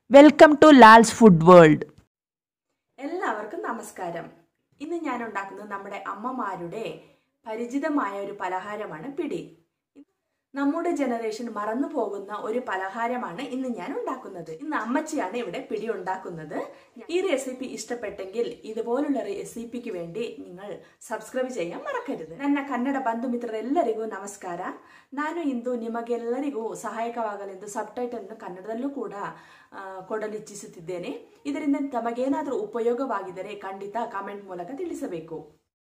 welcome to Lal's food world എല്ലാവർക്കും നമസ്കാരം ഇന്ന് ഞാൻ ഉണ്ടാക്കുന്നത് നമ്മുടെ അമ്മമാരുടെ പരിചിതമായ ഒരു പലഹാരമാണ് പിടി നമ്മുടെ ജനറേഷൻ മറന്നു പോകുന്ന ഒരു പലഹാരമാണ് ഇന്ന് ഞാൻ ഉണ്ടാക്കുന്നത് ഇന്ന് അമ്മച്ചിയാണ് ഇവിടെ പിടി ഉണ്ടാക്കുന്നത് ഈ റെസിപ്പി ഇഷ്ടപ്പെട്ടെങ്കിൽ ഇതുപോലുള്ള റെസിപ്പിക്ക് വേണ്ടി നിങ്ങൾ ಸಬ್ಸ್ಕ್ರೈಬ್ ചെയ്യാൻ ಮರಕരുത് ನನ್ನ ಕನ್ನಡ ಬಂಧು ಮಿತ್ರರೆಲ್ಲರಿಗೂ ನಮಸ್ಕಾರ ನಾನು ಇಂದು ನಿಮಗೆಲ್ಲರಿಗೂ ಸಹಾಯಕವಾಗಲೆಂದು ಸಬ್ಟೈಟಲ್ ಅನ್ನು ಕನ್ನಡದಲ್ಲೂ ಕೂಡ ಆ, ಕೊಡಲು ಇಚ್ಛಿಸುತ್ತಿದ್ದೇನೆ ಇದರಿಂದ ತಮಗೇನಾದರೂ ಉಪಯೋಗವಾಗಿದ್ದರೆ ಖಂಡಿತ ಕಾಮೆಂಟ್ ಮೂಲಕ ತಿಳಿಸಬೇಕು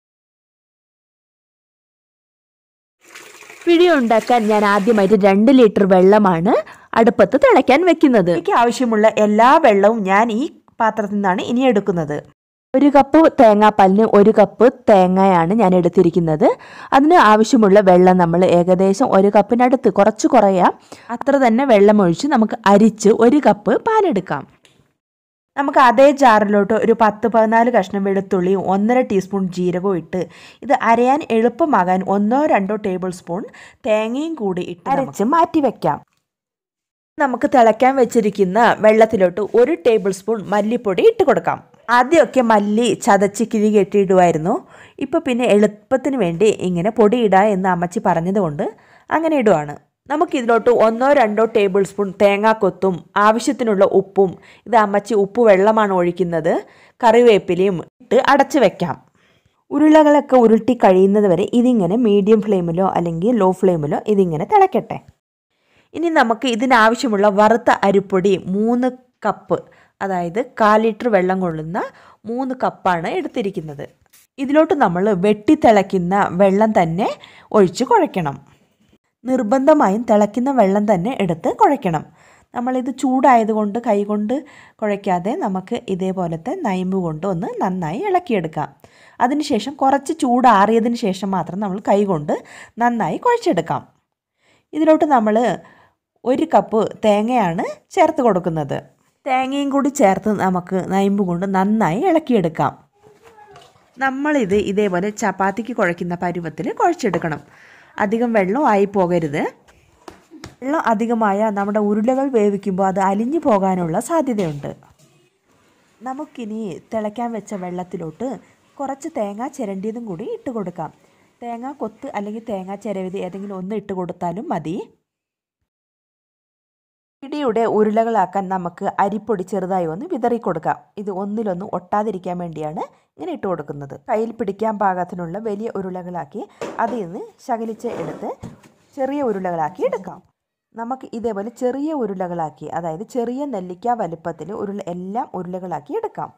പിടി ഉണ്ടാക്കാൻ ഞാൻ ആദ്യമായിട്ട് രണ്ട് ലിറ്റർ വെള്ളമാണ് അടുപ്പത്ത് തിളയ്ക്കാൻ വെക്കുന്നത് എനിക്ക് ആവശ്യമുള്ള എല്ലാ വെള്ളവും ഞാൻ ഈ പാത്രത്തിൽ നിന്നാണ് ഇനി എടുക്കുന്നത് ഒരു കപ്പ് തേങ്ങാപ്പാലിന് ഒരു കപ്പ് തേങ്ങയാണ് ഞാൻ എടുത്തിരിക്കുന്നത് അതിന് ആവശ്യമുള്ള വെള്ളം നമ്മൾ ഏകദേശം ഒരു കപ്പിനടുത്ത് കുറച്ച് കുറയാം അത്ര തന്നെ വെള്ളം ഒഴിച്ച് നമുക്ക് അരിച്ച് ഒരു കപ്പ് പാലെടുക്കാം നമുക്ക് അതേ ജാറിലോട്ട് ഒരു പത്ത് പതിനാല് കഷ്ണം വെളുത്തുള്ളിയും ഒന്നര ടീസ്പൂൺ ജീരകവും ഇട്ട് ഇത് അരയാൻ എളുപ്പമാകാൻ ഒന്നോ രണ്ടോ ടേബിൾ സ്പൂൺ തേങ്ങയും കൂടി ഇട്ട് അരച്ച് മാറ്റി വെക്കാം നമുക്ക് തിളയ്ക്കാൻ വെച്ചിരിക്കുന്ന വെള്ളത്തിലോട്ട് ഒരു ടേബിൾ സ്പൂൺ മല്ലിപ്പൊടി ഇട്ട് കൊടുക്കാം ആദ്യമൊക്കെ മല്ലി ചതച്ച് കിഴി കെട്ടിയിടുമായിരുന്നു ഇപ്പോൾ പിന്നെ എളുപ്പത്തിന് വേണ്ടി ഇങ്ങനെ പൊടി ഇടുക എന്ന് അമ്മച്ചി പറഞ്ഞതുകൊണ്ട് അങ്ങനെ ഇടുവാണ് നമുക്കിതിലോട്ട് ഒന്നോ രണ്ടോ ടേബിൾ സ്പൂൺ തേങ്ങാക്കൊത്തും ആവശ്യത്തിനുള്ള ഉപ്പും ഇത് അമ്മച്ചി ഉപ്പ് വെള്ളമാണ് ഒഴിക്കുന്നത് കറിവേപ്പിലയും ഇട്ട് അടച്ചു വെക്കാം ഉരുളകളൊക്കെ ഉരുട്ടി കഴിയുന്നത് വരെ ഇതിങ്ങനെ മീഡിയം ഫ്ലെയിമിലോ അല്ലെങ്കിൽ ലോ ഫ്ലെയിമിലോ ഇതിങ്ങനെ തിളക്കട്ടെ ഇനി നമുക്ക് ഇതിനാവശ്യമുള്ള വറുത്ത അരിപ്പൊടി മൂന്ന് കപ്പ് അതായത് കാൽ ലിറ്റർ വെള്ളം കൊള്ളുന്ന മൂന്ന് കപ്പാണ് എടുത്തിരിക്കുന്നത് ഇതിലോട്ട് നമ്മൾ വെട്ടിത്തിളയ്ക്കുന്ന വെള്ളം തന്നെ ഒഴിച്ച് കുഴയ്ക്കണം നിർബന്ധമായും തിളയ്ക്കുന്ന വെള്ളം തന്നെ എടുത്ത് കുഴയ്ക്കണം നമ്മളിത് ചൂടായതുകൊണ്ട് കൈകൊണ്ട് കുഴയ്ക്കാതെ നമുക്ക് ഇതേപോലത്തെ നയമ്പ് കൊണ്ട് ഒന്ന് നന്നായി ഇളക്കിയെടുക്കാം അതിനുശേഷം കുറച്ച് ചൂടാറിയതിന് ശേഷം മാത്രം നമ്മൾ കൈകൊണ്ട് നന്നായി കുഴച്ചെടുക്കാം ഇതിലോട്ട് നമ്മൾ ഒരു കപ്പ് തേങ്ങയാണ് ചേർത്ത് കൊടുക്കുന്നത് തേങ്ങയും കൂടി ചേർത്ത് നമുക്ക് നയമ്പ് കൊണ്ട് നന്നായി ഇളക്കിയെടുക്കാം നമ്മളിത് ഇതേപോലെ ചപ്പാത്തിക്ക് കുഴയ്ക്കുന്ന പരുവത്തിൽ കുഴച്ചെടുക്കണം അധികം വെള്ളം ആയി പോകരുത് വെള്ളം അധികമായ നമ്മുടെ ഉരുളകൾ വേവിക്കുമ്പോൾ അത് അലിഞ്ഞു പോകാനുള്ള സാധ്യതയുണ്ട് നമുക്കിനി തിളയ്ക്കാൻ വെച്ച വെള്ളത്തിലോട്ട് കുറച്ച് തേങ്ങ ചിരണ്ടിയതും കൂടി ഇട്ട് കൊടുക്കാം തേങ്ങ കൊത്ത് അല്ലെങ്കിൽ തേങ്ങ ചിരവിത് ഏതെങ്കിലും ഒന്ന് ഇട്ട് കൊടുത്താലും മതി പിടിയുടെ ഉരുളകളാക്കാൻ നമുക്ക് അരിപ്പൊടി ചെറുതായി ഒന്ന് വിതറി കൊടുക്കാം ഇത് ഒന്നിലൊന്ന് ഒട്ടാതിരിക്കാൻ വേണ്ടിയാണ് ഇങ്ങനെ ഇട്ട് കൊടുക്കുന്നത് കയ്യിൽ പിടിക്കാൻ പാകത്തിനുള്ള വലിയ ഉരുളകളാക്കി അതിൽ നിന്ന് ശകലിച്ച് എടുത്ത് ചെറിയ ഉരുളകളാക്കി എടുക്കാം നമുക്ക് ഇതേപോലെ ചെറിയ ഉരുളകളാക്കി അതായത് ചെറിയ നെല്ലിക്ക വലുപ്പത്തിൽ ഉരുള എല്ലാം ഉരുളകളാക്കി എടുക്കാം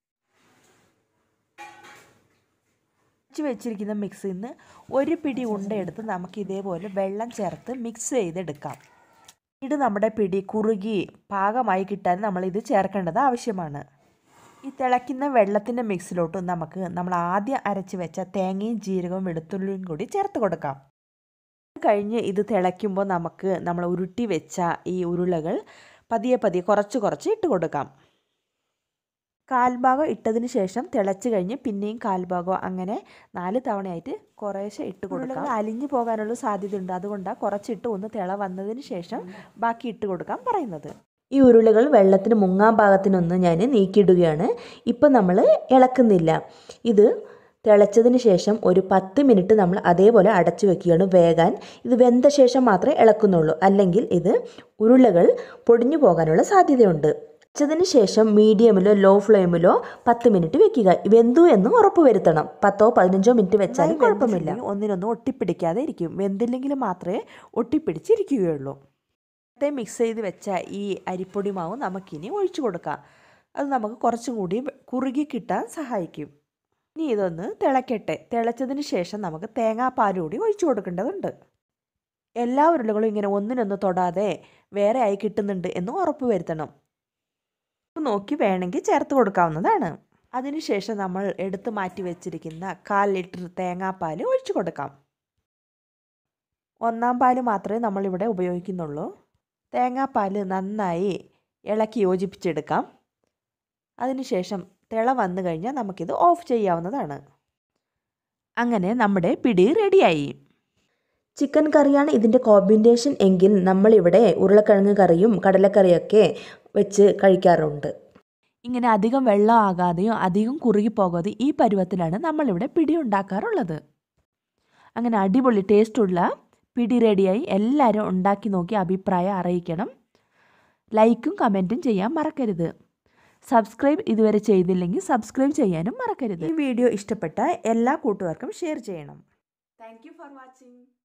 വെച്ച് വെച്ചിരിക്കുന്ന മിക്സിൽ നിന്ന് ഒരു പിടി ഉണ്ട എടുത്ത് നമുക്ക് ഇതേപോലെ വെള്ളം ചേർത്ത് മിക്സ് ചെയ്തെടുക്കാം ഇത് നമ്മുടെ പിടി കുറുകി പാകമായി കിട്ടാൻ നമ്മൾ ഇത് ചേർക്കേണ്ടത് ആവശ്യമാണ് ഈ തിളയ്ക്കുന്ന വെള്ളത്തിൻ്റെ മിക്സിലോട്ട് നമുക്ക് നമ്മൾ ആദ്യം അരച്ച് വെച്ച തേങ്ങയും ജീരകവും വെളുത്തുള്ളിയും കൂടി ചേർത്ത് കൊടുക്കാം അത് കഴിഞ്ഞ് ഇത് തിളയ്ക്കുമ്പോൾ നമുക്ക് നമ്മൾ ഉരുട്ടി വെച്ച ഈ ഉരുളകൾ പതിയെ പതിയെ കുറച്ച് കുറച്ച് ഇട്ട് കൊടുക്കാം കാൽഭാഗം ഇട്ടതിന് ശേഷം തിളച്ച് കഴിഞ്ഞ് പിന്നെയും കാൽഭാഗം അങ്ങനെ നാല് തവണയായിട്ട് കുറേശ്ശെ ഇട്ട് കൊടുക്കാം അലിഞ്ഞു പോകാനുള്ള സാധ്യതയുണ്ട് അതുകൊണ്ടാണ് കുറച്ചിട്ട് ഒന്ന് തിള വന്നതിന് ശേഷം ബാക്കി ഇട്ട് കൊടുക്കാൻ പറയുന്നത് ഈ ഉരുളകൾ വെള്ളത്തിന് മുങ്ങാൻ പാകത്തിനൊന്ന് ഞാൻ നീക്കിയിടുകയാണ് ഇപ്പം നമ്മൾ ഇളക്കുന്നില്ല ഇത് തിളച്ചതിന് ശേഷം ഒരു പത്ത് മിനിറ്റ് നമ്മൾ അതേപോലെ അടച്ചു വെക്കുകയാണ് വേകാൻ ഇത് വെന്ത ശേഷം മാത്രമേ ഇളക്കുന്നുള്ളൂ അല്ലെങ്കിൽ ഇത് ഉരുളകൾ പൊടിഞ്ഞു പോകാനുള്ള സാധ്യതയുണ്ട് വെച്ചതിന് ശേഷം മീഡിയമിലോ ലോ ഫ്ലെയിമിലോ പത്ത് മിനിറ്റ് വെക്കുക വെന്തു എന്നും ഉറപ്പ് വരുത്തണം പത്തോ പതിനഞ്ചോ മിനിറ്റ് വെച്ചാൽ കുഴപ്പമില്ല ഒന്നിനൊന്നും ഒട്ടിപ്പിടിക്കാതെ ഇരിക്കും വെന്തില്ലെങ്കിൽ മാത്രമേ ഒട്ടിപ്പിടിച്ചിരിക്കുകയുള്ളൂ നേരത്തെ മിക്സ് ചെയ്ത് വെച്ച ഈ അരിപ്പൊടി മാവ് നമുക്കിനി ഒഴിച്ചു കൊടുക്കാം അത് നമുക്ക് കുറച്ചും കൂടി കുറുകി കിട്ടാൻ സഹായിക്കും ഇനി ഇതൊന്ന് തിളക്കട്ടെ തിളച്ചതിന് ശേഷം നമുക്ക് തേങ്ങാപ്പാൽ കൂടി ഒഴിച്ചു കൊടുക്കേണ്ടതുണ്ട് എല്ലാ ഉരുളകളും ഇങ്ങനെ ഒന്നിനൊന്ന് തൊടാതെ വേറെ ആയി കിട്ടുന്നുണ്ട് എന്ന് ഉറപ്പ് വരുത്തണം നോക്കി വേണമെങ്കിൽ ചേർത്ത് കൊടുക്കാവുന്നതാണ് അതിനുശേഷം നമ്മൾ എടുത്തു മാറ്റി വെച്ചിരിക്കുന്ന കാൽ ലിറ്റർ തേങ്ങാപ്പാൽ ഒഴിച്ചു കൊടുക്കാം ഒന്നാം പാല് മാത്രമേ നമ്മളിവിടെ ഉപയോഗിക്കുന്നുള്ളൂ തേങ്ങാപ്പാൽ നന്നായി ഇളക്കി യോജിപ്പിച്ചെടുക്കാം അതിനുശേഷം തിള വന്നു കഴിഞ്ഞാൽ നമുക്കിത് ഓഫ് ചെയ്യാവുന്നതാണ് അങ്ങനെ നമ്മുടെ പിടി റെഡിയായി ചിക്കൻ കറിയാണ് ഇതിൻ്റെ കോമ്പിനേഷൻ എങ്കിൽ നമ്മളിവിടെ ഉരുളക്കിഴങ്ങ് കറിയും കടലക്കറിയൊക്കെ വെച്ച് കഴിക്കാറുണ്ട് ഇങ്ങനെ അധികം വെള്ളം ആകാതെയും അധികം കുറുകി പോകാതെയും ഈ പരുവത്തിലാണ് നമ്മളിവിടെ പിടി ഉണ്ടാക്കാറുള്ളത് അങ്ങനെ അടിപൊളി ടേസ്റ്റുള്ള പിടി റെഡിയായി എല്ലാവരും ഉണ്ടാക്കി നോക്കി അഭിപ്രായം അറിയിക്കണം ലൈക്കും കമൻറ്റും ചെയ്യാൻ മറക്കരുത് സബ്സ്ക്രൈബ് ഇതുവരെ ചെയ്തില്ലെങ്കിൽ സബ്സ്ക്രൈബ് ചെയ്യാനും മറക്കരുത് ഈ വീഡിയോ ഇഷ്ടപ്പെട്ട എല്ലാ കൂട്ടുകാർക്കും ഷെയർ ചെയ്യണം താങ്ക് യു ഫോർ വാച്ചിങ്